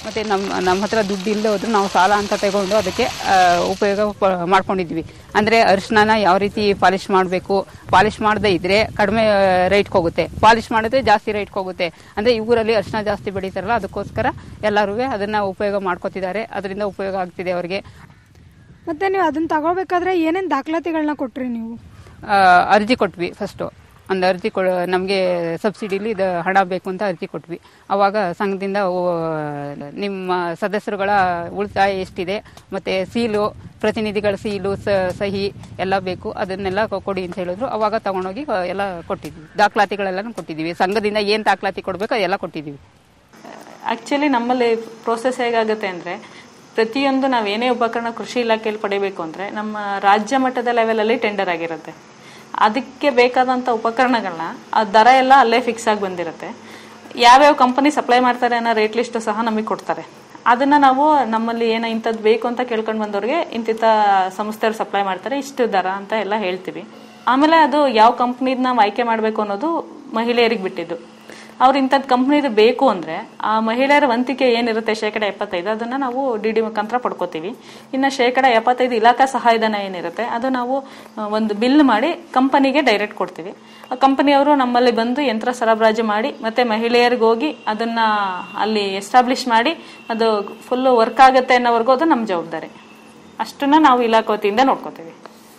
ಮತ್ತು ನಮ್ಮ ನಮ್ಮ ಹತ್ರ ದುಡ್ಡು ಇಲ್ಲದೆ ಹೋದ್ರೂ ನಾವು ಸಾಲ ಅಂತ ತಗೊಂಡು ಅದಕ್ಕೆ ಆ, ಉಪಯೋಗ ಪ- ಮಾಡ್ಕೊಂಡಿದ್ವಿ ಅಂದರೆ ಅರಿಶಿನ ಯಾವ ರೀತಿ ಪಾಲಿಶ್ ಮಾಡಬೇಕು ಪಾಲಿಶ್ ಮಾಡದೇ ಇದ್ರೆ ಕಡಿಮೆ ರೇಟ್ಗೆ ಹೋಗುತ್ತೆ ಪಾಲಿಶ್ ಮಾಡಿದ್ರೆ ಜಾಸ್ತಿ ರೇಟ್ಗೆ ಹೋಗುತ್ತೆ ಅಂದರೆ ಈ ಊರಲ್ಲಿ ಅರಿಶಿನ ಜಾಸ್ತಿ ಬೆಳೀತಾರಲ್ಲ ಅದಕ್ಕೋಸ್ಕರ ಎಲ್ಲರೂ ಅದನ್ನು ಉಪಯೋಗ ಮಾಡ್ಕೋತಿದ್ದಾರೆ ಅದರಿಂದ ಉಪಯೋಗ ಆಗ್ತಿದೆ ಅವರಿಗೆ ಮತ್ತೆ ನೀವು ಅದನ್ನ ತಗೋಬೇಕಾದ್ರೆ ಏನೇನ್ ದಾಖಲಾತಿಗಳನ್ನ ಕೊಟ್ರಿ ನೀವು ಆ, ಅರ್ಜಿ ಕೊಟ್ವಿ ಫಸ್ಟು ಒಂದು ಅರ್ಜಿ ಕೊ ನಮಗೆ ಸಬ್ಸಿಡಿಲಿ ಇದು ಹಣ ಬೇಕು ಅಂತ ಅರ್ಜಿ ಕೊಟ್ವಿ ಅವಾಗ ಸಂಘದಿಂದ ಓ, ನಿಮ್ಮ ಸದಸ್ಯರುಗಳ ಉಳಿತಾಯ ಎಷ್ಟಿದೆ ಮತ್ತು ಸೀಲು ಪ್ರತಿನಿಧಿಗಳ ಸೀಲು ಸ- ಸಹಿ ಎಲ್ಲ ಬೇಕು ಅದನ್ನೆಲ್ಲ ಕೊ- ಕೊಡಿ ಅಂತ ಹೇಳಿದ್ರು ಅವಾಗ ತಗೊಂಡೋಗಿ ಆ, ಎಲ್ಲ ಕೊಟ್ಟಿದ್ವಿ ದಾಖಲಾತಿಗಳೆಲ್ಲ ಕೊಟ್ಟಿದ್ದೀವಿ ಸಂಘದಿಂದ ಏನು ದಾಖಲಾತಿ ಕೊಡಬೇಕು ಅದೆಲ್ಲ ಕೊಟ್ಟಿದ್ದೀವಿ ಆಕ್ಚುಲಿ ನಮ್ಮಲ್ಲಿ ಪ್ರೋಸೆಸ್ ಹೇಗಾಗುತ್ತೆ ಅಂದ್ರೆ ಪ್ರತಿಯೊಂದು ನಾವು ಏನೇ ಉಪಕರಣ ಕೃಷಿ ಇಲಾಖೆಯಲ್ಲಿ ಪಡಿಬೇಕು ಅಂದ್ರೆ ನಮ್ಮ ರಾಜ್ಯ ಮಟ್ಟದ ಲೆವೆಲಲ್ಲಿ ಟೆಂಡರ್ ಆಗಿರುತ್ತೆ ಅದಕ್ಕೆ ಬೇಕಾದಂತ ಉಪಕರಣಗಳನ್ನ ಆ ದರ ಎಲ್ಲ ಅಲ್ಲೇ ಫಿಕ್ಸ್ ಆಗಿ ಬಂದಿರುತ್ತೆ ಯಾವ್ಯಾವ ಕಂಪನಿ ಸಪ್ಲೈ ಮಾಡ್ತಾರೆ ಅನ್ನೋ ರೇಟ್ ಲಿಸ್ಟ್ ಸಹ ನಮಗೆ ಕೊಡ್ತಾರೆ ಅದನ್ನ ನಾವು ನಮ್ಮಲ್ಲಿ ಏನೋ ಇಂಥದ್ದು ಬೇಕು ಅಂತ ಕೇಳ್ಕೊಂಡು ಬಂದವ್ರಿಗೆ ಇಂತಿಂಥ ಸಂಸ್ಥೆಯವ್ರು ಸಪ್ಲೈ ಮಾಡ್ತಾರೆ ಇಷ್ಟು ದರ ಅಂತ ಎಲ್ಲ ಹೇಳ್ತೀವಿ ಆಮೇಲೆ ಅದು ಯಾವ ಕಂಪ್ನಿದ್ ನಾವು ಆಯ್ಕೆ ಮಾಡಬೇಕು ಅನ್ನೋದು ಮಹಿಳೆಯರಿಗೆ ಬಿಟ್ಟಿದ್ದು ಅವ್ರು ಇಂಥದ್ದು ಕಂಪ್ನಿದು ಬೇಕು ಅಂದ್ರೆ ಆ ಮಹಿಳೆಯರ ವಂತಿಕೆ ಏನಿರುತ್ತೆ ಶೇಕಡ ಎಪ್ಪತ್ತೈದು ಅದನ್ನ ನಾವು ಡಿ ಡಿ ಮುಖಾಂತರ ಪಡ್ಕೋತೀವಿ ಇನ್ನು ಶೇಕಡ ಎಪ್ಪತ್ತೈದು ಇಲಾಖಾ ಸಹಾಯಧನ ಏನಿರುತ್ತೆ ಅದು ನಾವು ಆ, ಒಂದು ಬಿಲ್ ಮಾಡಿ ಕಂಪನಿಗೆ ಡೈರೆಕ್ಟ್ ಕೊಡ್ತೀವಿ ಆ ಕಂಪನಿಯವರು ನಮ್ಮಲ್ಲಿ ಬಂದು ಯಂತ್ರ ಸರಬರಾಜು ಮಾಡಿ ಮತ್ತೆ ಮಹಿಳೆಯರಿಗೆ ಹೋಗಿ ಅದನ್ನ ಅಲ್ಲಿ ಎಸ್ಟಾಬ್ಲಿಷ್ ಮಾಡಿ ಅದು ಫುಲ್ ವರ್ಕ್ ಆಗುತ್ತೆ ಅನ್ನೋವರೆಗೂ ಅದು ನಮ್ಮ ಜವಾಬ್ದಾರಿ ಅಷ್ಟನ್ನ ನಾವು ಇಲಾಖೆ ವತಿಯಿಂದ ನೋಡ್ಕೋತೀವಿ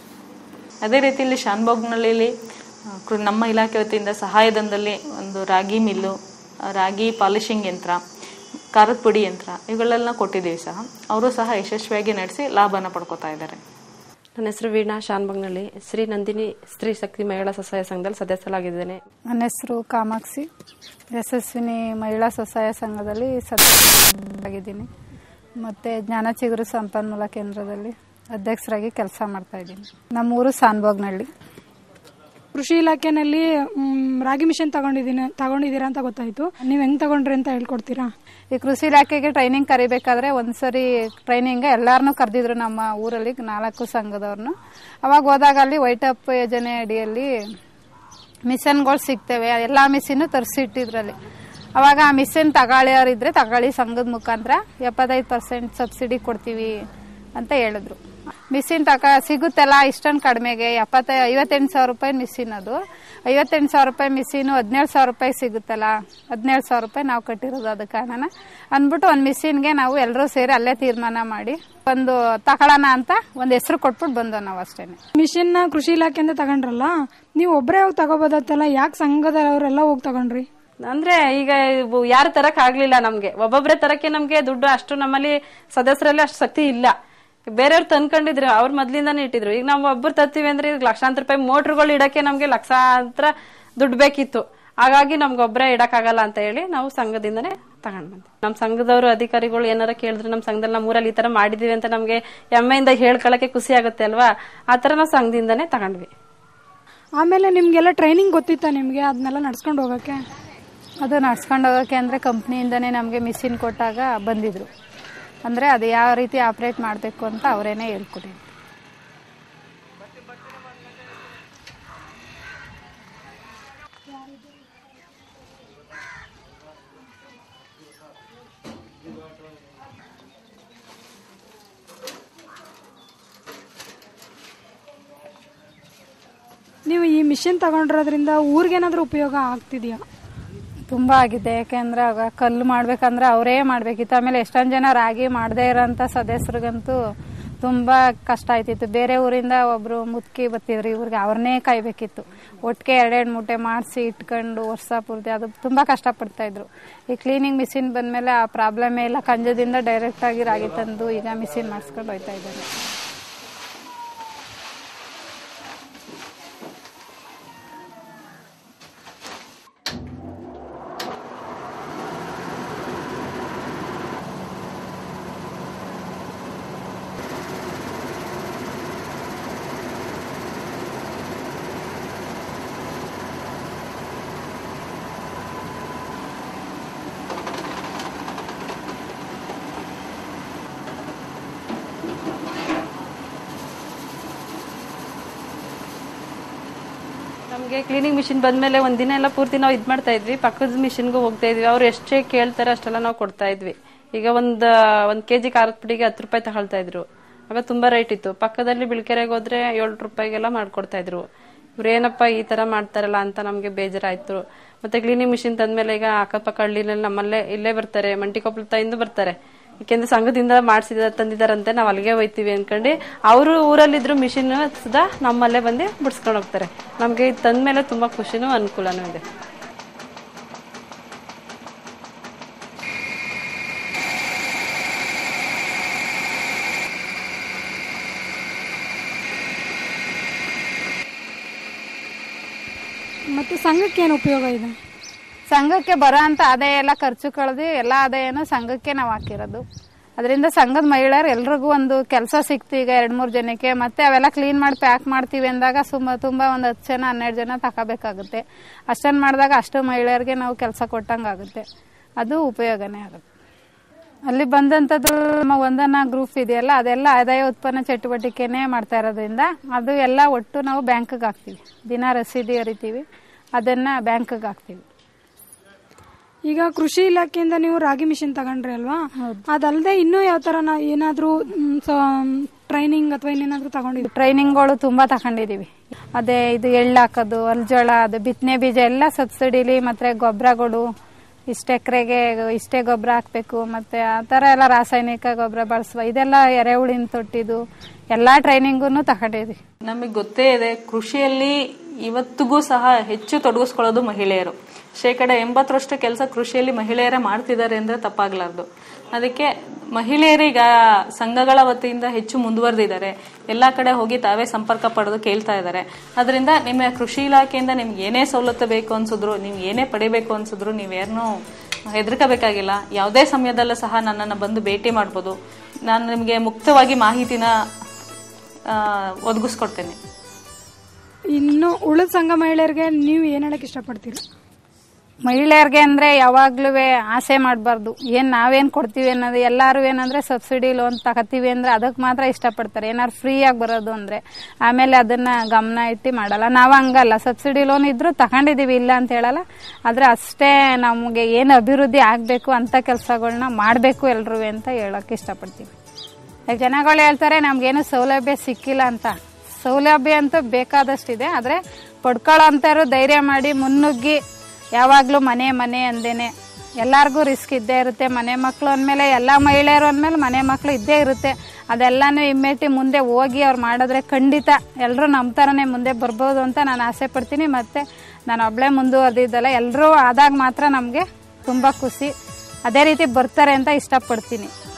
ಅದೇ ರೀತಿ ಇಲ್ಲಿ ಶಾನ್ಭೋಗ್ನಲ್ಲಿ ಆ, ಕೃ- ನಮ್ಮ ಇಲಾಖೆ ವತಿಯಿಂದ ಸಹಾಯಧನದಲ್ಲಿ ಒಂದು ರಾಗಿ ಮಿಲ್ಲು ಆ, ರಾಗಿ ಪಾಲಿಶಿಂಗ್ ಯಂತ್ರ ಖಾರದ ಪುಡಿ ಯಂತ್ರ ಇವುಗಳೆಲ್ಲ ಕೊಟ್ಟಿದ್ದೀವಿ ಸಹ ಅವರು ಸಹ ಯಶಸ್ವಿಯಾಗಿ ನಡೆಸಿ ಲಾಭನ ಪಡ್ಕೋತಾ ಇದ್ದಾರೆ ನನ್ನ ಹೆಸರು ವೀಣಾ ಶಾನ್ಬಾಗ್ನಲ್ಲಿ ಶ್ರೀ ನಂದಿನಿ ಸ್ತ್ರೀ ಶಕ್ತಿ ಮಹಿಳಾ ಸ್ವಸಹಾಯ ಸಂಘದಲ್ಲಿ ಸದಸ್ಯರಾಗಿದ್ದೇನೆ ನನ್ನ ಹೆಸರು ಕಾಮಾಕ್ಷಿ ಯಶಸ್ವಿನಿ ಮಹಿಳಾ ಸ್ವಸಹಾಯ ಸಂಘದಲ್ಲಿ ಸದಸ್ಯರಾಗಿದ್ದೀನಿ ಮತ್ತು ಜ್ಞಾನ ಚಿಗುರು ಸಂಪನ್ಮೂಲ ಕೇಂದ್ರದಲ್ಲಿ ಅಧ್ಯಕ್ಷರಾಗಿ ಕೆಲಸ ಮಾಡ್ತಾ ಇದ್ದೀನಿ ನಮ್ಮೂರು ಸಾನ್ಬೋಗ್ನಹಳ್ಳಿ ಕೃಷಿ ಇಲಾಖೆನಲ್ಲಿ ಮ್, ರಾಗಿ ಮಿಷನ್ ತಗೊಂಡಿದ್ದೀನಿ ತಗೊಂಡಿದ್ದೀರಾ ಅಂತ ಗೊತ್ತಾಯ್ತು ನೀವ್ ಹೆಂಗ್ ತಗೊಂಡ್ರಿ ಅಂತ ಹೇಳ್ಕೊಡ್ತೀರಾ ಈ ಕೃಷಿ ಇಲಾಖೆಗೆ ಟ್ರೈನಿಂಗ್ ಕರಿಬೇಕಾದ್ರೆ ಒಂದ್ಸರಿ ಟ್ರೈನಿಂಗ್ ಎಲ್ಲಾರನ್ನೂ ಕರೆದಿದ್ರು ನಮ್ಮ ಊರಲ್ಲಿ ನಾಲ್ಕು ಸಂಘದವ್ರನ್ನು ಅವಾಗ ಹೋದಾಗ ಅಲ್ಲಿ ವೈಟ್ ಅಪ್ ಯೋಜನೆ ಅಡಿಯಲ್ಲಿ ಮಿಷನ್ಗಳು ಸಿಗ್ತವೆ ಎಲ್ಲ ಮಿಷಿನ್ನು ತರಿಸಿಟ್ಟಿದ್ರಲ್ಲಿ ಅವಾಗ ಆ ಮಿಷನ್ ತಗೊಳ್ಳಿಯೋರಿದ್ರೆ ತಗೊಳ್ಳಿ ಸಂಘದ ಮುಖಾಂತರ ಎಪ್ಪತ್ತೈದು ಪರ್ಸೆಂಟ್ ಸಬ್ಸಿಡಿ ಕೊಡ್ತೀವಿ ಅಂತ ಹೇಳಿದ್ರು ಮಿಷಿನ್ ತಕ ಸಿಗುತ್ತಲ್ಲ ಇಷ್ಟೊಂದು ಕಡಿಮೆಗೆ ಎಪ್ಪತ್ತೈ ಐವತ್ತೆಂಟು ಸಾವಿರ ರೂಪಾಯಿ ಮಿಷಿನ್ ಅದು ಐವತ್ತೆಂಟು ಸಾವಿರ ರೂಪಾಯಿ ಮಿಷಿನು ಹದಿನೇಳು ಸಾವಿರ ರೂಪಾಯಿ ಸಿಗುತ್ತಲ್ಲ ಹದಿನೇಳು ಸಾವಿರ ರೂಪಾಯಿ ನಾವು ಕಟ್ಟಿರೋದು ಅದ ಕಾರಣ ಅಂದ್ಬಿಟ್ಟು ಒಂದು ಮಿಷಿನ್ಗೆ ನಾವು ಎಲ್ಲರೂ ಸೇರಿ ಅಲ್ಲೇ ತೀರ್ಮಾನ ಮಾಡಿ ಒಂದು ತಗೊಳ್ಳೋಣ ಅಂತ ಒಂದು ಹೆಸರು ಕೊಟ್ಬಿಟ್ಟು ಬಂದೋ ನಾವು ಅಷ್ಟೇನೆ ಮಿಷನ್ ನ ಕೃಷಿ ಇಲಾಖೆಯಿಂದ ತಗೊಂಡ್ರಲ್ಲ ನೀವು ಒಬ್ಬರೇ ಹೋಗಿ ತಗೋಬೋದತ್ತಲ್ಲ ಯಾಕೆ ಸಂಘದವರೆಲ್ಲ ಹೋಗಿ ತಗೊಂಡ್ರಿ ಅಂದ್ರೆ ಈಗ ಯಾರು ತರಕ್ ಆಗ್ಲಿಲ್ಲ ನಮ್ಗೆ ಒಬ್ಬೊಬ್ರೆ ತರಕ್ಕೆ ನಮ್ಗೆ ದುಡ್ಡು ಅಷ್ಟು ನಮ್ಮಲ್ಲಿ ಸದಸ್ಯರಲ್ಲಿ ಅಷ್ಟು ಶಕ್ತಿ ಇಲ್ಲ ಬೇರೆಯವ್ರು ತಂದ್ಕೊಂಡಿದ್ರು ಅವ್ರ ಮೊದ್ಲಿಂದಾನೇ ಇಟ್ಟಿದ್ರು ಈಗ ನಾವು ಒಬ್ಬರು ತರ್ತೀವಿ ಅಂದ್ರೆ ಈಗ ಲಕ್ಷಾಂತರ ರೂಪಾಯಿ ಮೋಟ್ರುಗಳು ಇಡಕ್ಕೆ ನಮ್ಗೆ ಲಕ್ಷಾಂತರ ದುಡ್ಡು ಬೇಕಿತ್ತು ಹಾಗಾಗಿ ನಮ್ಗೆ ಒಬ್ಬರೇ ಇಡಕ್ಕಾಗಲ್ಲ ಅಂತ ಹೇಳಿ ನಾವು ಸಂಘದಿಂದನೇ ತಗೊಂಡ್ ಬಂದ್ವಿ ನಮ್ಮ ಸಂಘದವರು ಅಧಿಕಾರಿಗಳು ಏನಾರ ಕೇಳಿದ್ರೆ ನಮ್ಮ ಸಂಘದಲ್ಲಿ ನಮ್ಮ ಊರಲ್ಲಿ ಈ ತರ ಮಾಡಿದೀವಿ ಅಂತ ನಮ್ಗೆ ಹೆಮ್ಮೆಯಿಂದ ಹೇಳ್ಕೊಳಕ್ಕೆ ಖುಷಿ ಆಗುತ್ತೆ ಅಲ್ವಾ ಆ ತರ ನಾವು ಸಂಘದಿಂದನೇ ತಗೊಂಡ್ವಿ ಆಮೇಲೆ ನಿಮ್ಗೆಲ್ಲ ಟ್ರೈನಿಂಗ್ ಗೊತ್ತಿತ್ತಾ ನಿಮ್ಗೆ ಅದನ್ನೆಲ್ಲ ನಡ್ಸ್ಕೊಂಡು ಹೋಗಕ್ಕೆ ಅದು ನಡ್ಸ್ಕೊಂಡು ಹೋಗೋಕ್ಕೆ ಅಂದರೆ ಕಂಪ್ನಿಯಿಂದನೇ ನಮಗೆ ಮಿಷಿನ್ ಕೊಟ್ಟಾಗ ಬಂದಿದ್ರು ಅಂದರೆ ಅದು ಯಾವ ರೀತಿ ಆಪ್ರೇಟ್ ಮಾಡಬೇಕು ಅಂತ ಅವರೇನೆ ಹೇಳ್ಕೊಟ್ಟಿದ್ರು ನೀವು ಈ ಮಿಷನ್ ತಗೊಂಡಿರೋದ್ರಿಂದ ಊರಿಗೇನಾದ್ರೂ ಉಪಯೋಗ ಆಗ್ತಿದ್ಯಾ ತುಂಬ ಆಗಿದೆ ಯಾಕೆಂದ್ರೆ ಆಗ ಕಲ್ಲು ಮಾಡ್ಬೇಕಂದ್ರೆ ಅವರೇ ಮಾಡಬೇಕಿತ್ತು ಆಮೇಲೆ ಎಷ್ಟೊಂದು ಜನ ರಾಗಿ ಮಾಡದೇ ಇರೋಂಥ ಸದಸ್ಯರಿಗಂತೂ ತುಂಬ ಕಷ್ಟ ಆಯ್ತಿತ್ತು ಬೇರೆ ಊರಿಂದ ಒಬ್ರು ಮುತ್ಕಿ ಬತ್ತಿದ್ರು ಇವ್ರಿಗೆ ಅವ್ರನ್ನೇ ಕಾಯ್ಬೇಕಿತ್ತು ಒಟ್ಟಿಗೆ ಎರಡೆರಡು ಮೂಟೆ ಮಾಡಿಸಿ ಇಟ್ಕೊಂಡು ವರ್ಷ ಪೂರ್ತಿ ಅದು ತುಂಬ ಕಷ್ಟಪಡ್ತಾ ಇದ್ರು ಈ ಕ್ಲೀನಿಂಗ್ ಮಿಷಿನ್ ಬಂದಮೇಲೆ ಆ ಪ್ರಾಬ್ಲಮೇ ಇಲ್ಲ ಕಂಜದಿಂದ ಡೈರೆಕ್ಟಾಗಿ ರಾಗಿ ತಂದು ಈಗ ಮಿಷಿನ್ ಮಾಡಿಸ್ಕೊಂಡು ಹೋಯ್ತಾ ಇದ್ದಾರೆ ನಮ್ಗೆ ಕ್ಲೀನಿಂಗ್ ಮಿಷಿನ್ ಬಂದ್ಮೇಲೆ ಒಂದಿನ ಎಲ್ಲ ಪೂರ್ತಿ ನಾವು ಇದ್ ಮಾಡ್ತಾ ಇದ್ವಿ ಪಕ್ಕದ ಮಿಷಿನ್ಗೂ ಹೋಗ್ತಾ ಇದ್ವಿ ಅವ್ರು ಎಷ್ಟೇ ಕೇಳ್ತಾರೆ ಅಷ್ಟೆಲ್ಲ ನಾವು ಕೊಡ್ತಾ ಇದ್ವಿ ಈಗ ಒಂದ್ ಒಂದ್ ಕೆಜಿ ಖಾರದ ಪುಡಿಗೆ ಹತ್ತು ರೂಪಾಯಿ ತಗೊಳ್ತಾ ಇದ್ರು ಆಗ ತುಂಬಾ ರೇಟ್ ಇತ್ತು ಪಕ್ಕದಲ್ಲಿ ಬಿಳ್ಕೆರೆಗೆ ಹೋದ್ರೆ ಏಳು ರೂಪಾಯಿಗೆಲ್ಲ ಮಾಡ್ಕೊಡ್ತಾ ಇದ್ರು ಇವ್ರೇನಪ್ಪ ಈ ತರ ಮಾಡ್ತಾರಲ್ಲ ಅಂತ ನಮ್ಗೆ ಬೇಜಾರಾಯ್ತು ಮತ್ತೆ ಕ್ಲೀನಿಂಗ್ ಮಿಷಿನ್ ತಂದ್ಮೇಲೆ ಈಗ ಅಕ್ಕಪಕ್ಕ ಹಳ್ಳಿನಲ್ಲಿ ನಮ್ಮಲ್ಲೇ ಇಲ್ಲೇ ಬರ್ತಾರೆ ಮಂಟಿಕೊಪ್ಪಳ ತಾಯಿಂದ ಬರ್ತಾರೆ ಯಾಕೆಂದ್ರೆ ಸಂಘದಿಂದ ಮಾಡಿಸಿದ ತಂದಿದಾರಂತೆ ನಾವ್ ಅಲ್ಲಿಗೆ ಹೋಯ್ತೀವಿ ಅನ್ಕೊಂಡು ಅವರು ಊರಲ್ಲಿದ್ರು ಮಿಷಿನ್ ಸುಧಾ ನಮ್ಮಲ್ಲೇ ಬಂದು ಬಿಡಿಸ್ಕೊಂಡು ಹೋಗ್ತಾರೆ ನಮ್ಗೆ ಇದು ತಂದ್ಮೇಲೆ ತುಂಬಾ ಖುಷಿನೂ ಅನುಕೂಲನೂ ಇದೆ ಮತ್ತು ಸಂಘಕ್ಕೆ ಏನು ಉಪಯೋಗ ಇದೆ ಸಂಘಕ್ಕೆ ಬರೋ ಅಂತ ಆದಾಯ ಎಲ್ಲ ಖರ್ಚು ಕಳೆದು ಎಲ್ಲ ಆದಾಯನೂ ಸಂಘಕ್ಕೆ ನಾವು ಹಾಕಿರೋದು ಅದರಿಂದ ಸಂಘದ ಮಹಿಳೆಯರು ಎಲ್ರಿಗೂ ಒಂದು ಕೆಲಸ ಸಿಕ್ತು ಈಗ ಎರಡು ಮೂರು ಜನಕ್ಕೆ ಮತ್ತೆ ಅವೆಲ್ಲ ಕ್ಲೀನ್ ಮಾಡಿ ಪ್ಯಾಕ್ ಮಾಡ್ತೀವಿ ಅಂದಾಗ ಸುಮ್ಮ ತುಂಬ ಒಂದು ಹತ್ತು ಜನ ಹನ್ನೆರಡು ಜನ ತಗೋಬೇಕಾಗುತ್ತೆ ಅಷ್ಟನ್ನು ಮಾಡಿದಾಗ ಅಷ್ಟು ಮಹಿಳೆಯರಿಗೆ ನಾವು ಕೆಲಸ ಕೊಟ್ಟಂಗೆ ಆಗುತ್ತೆ ಅದು ಉಪಯೋಗನೇ ಆಗುತ್ತೆ ಅಲ್ಲಿ ಬಂದಂಥದ್ದು ನಮ್ಮ ಒಂದನ ಗ್ರೂಪ್ ಇದೆಯಲ್ಲ ಅದೆಲ್ಲ ಆದಾಯ ಉತ್ಪನ್ನ ಚಟುವಟಿಕೆನೇ ಮಾಡ್ತಾ ಇರೋದ್ರಿಂದ ಅದು ಎಲ್ಲ ಒಟ್ಟು ನಾವು ಬ್ಯಾಂಕ್ಗೆ ಹಾಕ್ತೀವಿ ದಿನ ರಸೀದಿ ಹರಿತೀವಿ ಅದನ್ನ ಬ್ಯಾಂಕ್ಗೆ ಹಾಕ್ತೀವಿ ಈಗ ಕೃಷಿ ಇಲಾಖೆಯಿಂದ ನೀವು ರಾಗಿ ಮಿಷಿನ್ ತಗೊಂಡ್ರಿ ಅಲ್ವಾ ಅದಲ್ಲದೆ ಇನ್ನೂ ಯಾವ ತರ ನಾ ಏನಾದ್ರೂ ಟ್ರೈನಿಂಗ್ ಅಥವಾ ಇನ್ನೇನಾದ್ರೂ ತಗೊಂಡಿದ್ರಿ ಟ್ರೈನಿಂಗ್ಗಳು ತುಂಬಾ ತಗೊಂಡಿದೀವಿ ಅದೇ ಇದು ಎಳ್ಳು ಹಾಕೋದು ಅಲ್ಜೋಳ ಅದು ಬಿತ್ತನೆ ಬೀಜ ಎಲ್ಲ ಸಬ್ಸಿಡಿಲಿ ಮತ್ತೆ ಗೊಬ್ಬರಗಳು ಇಷ್ಟ ಎಕರೆಗೆ ಇಷ್ಟೇ ಗೊಬ್ಬರ ಹಾಕ್ಬೇಕು ಮತ್ತೆ ಆ ಥರ ಎಲ್ಲ ರಾಸಾಯನಿಕ ಗೊಬ್ಬರ ಬಳಸುವ ಇದೆಲ್ಲ ಎರೆಹುಳಿನ ತೊಟ್ಟಿದು ಎಲ್ಲಾ ಟ್ರೈನಿಂಗನ್ನು ತಗೊಂಡಿದ್ವಿ ನಮಗೆ ಗೊತ್ತೇ ಇದೆ ಕೃಷಿಯಲ್ಲಿ ಇವತ್ತಿಗೂ ಸಹ ಹೆಚ್ಚು ತೊಡಗಿಸ್ಕೊಳ್ಳೋದು ಮಹಿಳೆಯರು ಶೇಕಡ ಎಂಬತ್ತರಷ್ಟು ಕೆಲಸ ಕೃಷಿಯಲ್ಲಿ ಮಹಿಳೆಯರೇ ಮಾಡ್ತಿದ್ದಾರೆ ಅಂದ್ರೆ ತಪ್ಪಾಗ್ಲಾರ್ದು ಅದಕ್ಕೆ ಮಹಿಳೆಯರೀಗ ಸಂಘಗಳ ವತಿಯಿಂದ ಹೆಚ್ಚು ಮುಂದುವರೆದಿದ್ದಾರೆ ಎಲ್ಲಾ ಕಡೆ ಹೋಗಿ ತಾವೇ ಸಂಪರ್ಕ ಪಡೆದು ಕೇಳ್ತಾ ಇದ್ದಾರೆ ಅದರಿಂದ ನಿಮ್ಮ ಕೃಷಿ ಇಲಾಖೆಯಿಂದ ನಿಮ್ಗೆ ಏನೇ ಸವಲತ್ತು ಬೇಕು ಅನ್ಸಿದ್ರು ನೀವು ಏನೇ ಪಡಿಬೇಕು ಅನ್ಸಿದ್ರು ನೀವೇನು ಹೆದರ್ಕೋಬೇಕಾಗಿಲ್ಲ ಯಾವುದೇ ಸಮಯದಲ್ಲೂ ಸಹ ನನ್ನನ್ನು ಬಂದು ಭೇಟಿ ಮಾಡ್ಬೋದು ನಾನು ನಿಮಗೆ ಮುಕ್ತವಾಗಿ ಮಾಹಿತಿನ ಆ, ಒದಗಿಸ್ಕೊಡ್ತೇನೆ ಇನ್ನು ಉಳಿದ ಸಂಘ ಮಹಿಳೆಯರಿಗೆ ನೀವು ಏನ್ ಹೇಳಕ್ ಇಷ್ಟಪಡ್ತೀರಿ ಮಹಿಳೆಯರಿಗೆ ಅಂದ್ರೆ ಯಾವಾಗ್ಲೂ ಆಸೆ ಮಾಡಬಾರ್ದು ಏನ್ ನಾವೇನ್ ಕೊಡ್ತೀವಿ ಅನ್ನೋದು ಎಲ್ಲಾರು ಏನಂದ್ರೆ ಸಬ್ಸಿಡಿ ಲೋನ್ ತಗೋತೀವಿ ಅಂದ್ರೆ ಅದಕ್ಕೆ ಮಾತ್ರ ಇಷ್ಟಪಡ್ತಾರೆ ಏನಾದ್ರು ಫ್ರೀ ಆಗಿ ಬರೋದು ಅಂದ್ರೆ ಆಮೇಲೆ ಅದನ್ನ ಗಮನ ಇಟ್ಟು ಮಾಡಲ್ಲ ನಾವು ಹಂಗಲ್ಲ ಸಬ್ಸಿಡಿ ಲೋನ್ ಇದ್ರೂ ತಗೊಂಡಿದೀವಿ ಇಲ್ಲ ಅಂತ ಹೇಳಲ್ಲ ಆದ್ರೆ ಅಷ್ಟೇ ನಮಗೆ ಏನು ಅಭಿವೃದ್ಧಿ ಆಗ್ಬೇಕು ಅಂತ ಕೆಲಸಗಳನ್ನ ಮಾಡಬೇಕು ಎಲ್ರು ಅಂತ ಹೇಳಕ್ ಇಷ್ಟಪಡ್ತೀವಿ ಈಗ ಜನಗಳು ಹೇಳ್ತಾರೆ ನಮ್ಗೇನು ಸೌಲಭ್ಯ ಸಿಕ್ಕಿಲ್ಲ ಅಂತ ಸೌಲಭ್ಯ ಅಂತೂ ಬೇಕಾದಷ್ಟಿದೆ ಆದ್ರೆ ಪಡ್ಕೊಳ್ಳೋ ಅಂತಾರು ಧೈರ್ಯ ಮಾಡಿ ಮುನ್ನುಗ್ಗಿ ಯಾವಾಗ್ಲೂ ಮನೆ ಮನೆ ಅಂದೇನೆ ಎಲ್ಲಾರ್ಗೂ ರಿಸ್ಕ್ ಇದ್ದೇ ಇರುತ್ತೆ ಮನೆ ಮಕ್ಕಳು ಅಂದಮೇಲೆ ಎಲ್ಲ ಮಹಿಳೆಯರು ಅಂದಮೇಲೆ ಮನೆ ಮಕ್ಕಳು ಇದ್ದೇ ಇರುತ್ತೆ ಅದೆಲ್ಲಾನು ಇಮ್ಮೆಟ್ಟಿ ಮುಂದೆ ಹೋಗಿ ಅವ್ರು ಮಾಡಿದ್ರೆ ಖಂಡಿತ ಎಲ್ಲರೂ ನಮ್ಮ ಥರನೇ ಮುಂದೆ ಬರ್ಬೋದು ಅಂತ ನಾನು ಆಸೆ ಪಡ್ತೀನಿ ಮತ್ತೆ ನಾನು ಒಬ್ಳೆ ಮುಂದುವರೆದಿದ್ದಲ್ಲ ಎಲ್ಲರೂ ಆದಾಗ ಮಾತ್ರ ನಮಗೆ ತುಂಬ ಖುಷಿ ಅದೇ ರೀತಿ ಬರ್ತಾರೆ ಅಂತ ಇಷ್ಟಪಡ್ತೀನಿ